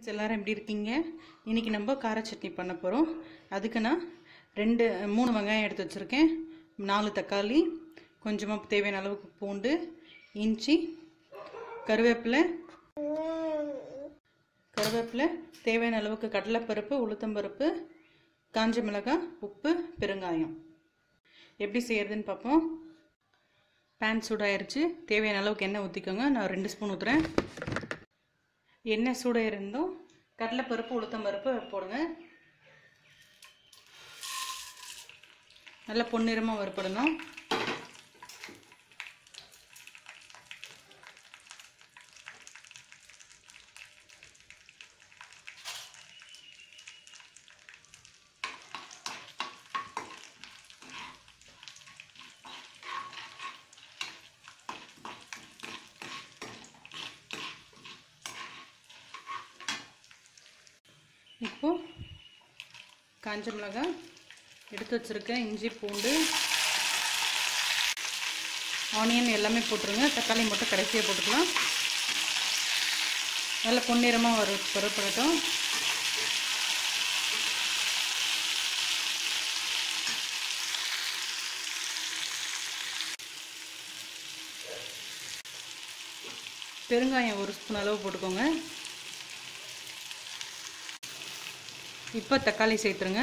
friends எல்லாரும் எப்படி இருக்கீங்க இன்றைக்கி நம்ம கார சட்னி பண்ண போகிறோம் அதுக்கு நான் ரெண்டு மூணு வெங்காயம் எடுத்து வச்சுருக்கேன் நாலு தக்காளி கொஞ்சமாக தேவையான அளவுக்கு பூண்டு இஞ்சி கருவேப்பிலை கருவேப்பிலை தேவையான அளவுக்கு கடலைப்பருப்பு உளுத்தம்பருப்பு காஞ்ச மிளகாய் உப்பு பெருங்காயம் எப்படி செய்யறதுன்னு பார்ப்போம் பேன் சூடாயிருச்சு தேவையான அளவுக்கு எண்ணெய் ஊற்றிக்கோங்க நான் ரெண்டு ஸ்பூன் ஊற்றுறேன் எண்ணெய் சூடாக இருந்தும் கடலைப்பருப்பு உளுத்தம்பருப்பு போடுங்க நல்லா பொன்னிறமாக வறுப்படணும் இப்போ காஞ்ச மிளகாய் எடுத்து வச்சுருக்கேன் இஞ்சி பூண்டு ஆனியன் எல்லாமே போட்டுருங்க தக்காளி மட்டும் கடைசியாக போட்டுக்கலாம் நல்லா பொன்னிறமாக வறு வறுப்படட்டும் பெருங்காயம் ஒரு ஸ்பூன் அளவு போட்டுக்கோங்க இப்போ தக்காளி சேர்த்துருங்க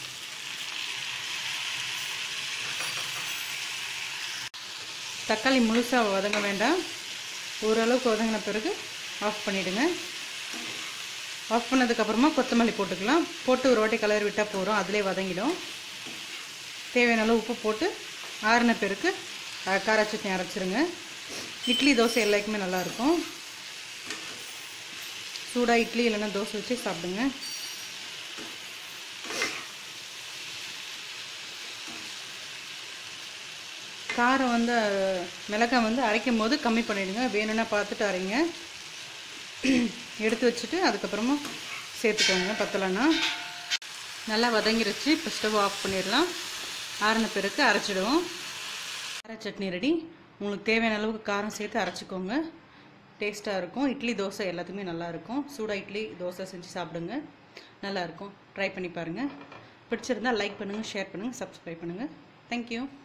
தக்காளி முழுசாக வதங்க வேண்டாம் ஓரளவுக்கு வதங்கின பிறகு ஆஃப் பண்ணிவிடுங்க ஆஃப் பண்ணதுக்கப்புறமா கொத்தமல்லி போட்டுக்கலாம் போட்டு ஒரு வாட்டி கலர் விட்டால் போகிறோம் அதிலே வதங்கிடும் தேவையான அளவு உப்பு போட்டு ஆறின பிறகு கார சட்னி அரைச்சிருங்க இட்லி தோசை எல்லாருக்குமே நல்லாயிருக்கும் சூடாக இட்லி இல்லைன்னா தோசை வச்சு சாப்பிடுங்க காரம் வந்து மிளகாய் வந்து அரைக்கும் போது கம்மி பண்ணிவிடுங்க வேணும்னா பார்த்துட்டு அரைங்க எடுத்து வச்சுட்டு அதுக்கப்புறமா சேர்த்துக்கோங்க பத்தலைன்னா நல்லா வதங்கிருச்சு இப்போ ஸ்டவ் ஆஃப் பண்ணிடலாம் ஆறின பிறகு அரைச்சிடுவோம் கார சட்னி ரெடி உங்களுக்கு தேவையான அளவுக்கு காரம் சேர்த்து அரைச்சிக்கோங்க டேஸ்ட்டாக இருக்கும் இட்லி தோசை எல்லாத்துக்குமே நல்லாயிருக்கும் சூடாக இட்லி தோசை செஞ்சு சாப்பிடுங்க நல்லாயிருக்கும் ட்ரை பண்ணி பாருங்கள் பிடிச்சிருந்தால் லைக் பண்ணுங்கள் ஷேர் பண்ணுங்கள் சப்ஸ்கிரைப் பண்ணுங்கள் தேங்க்யூ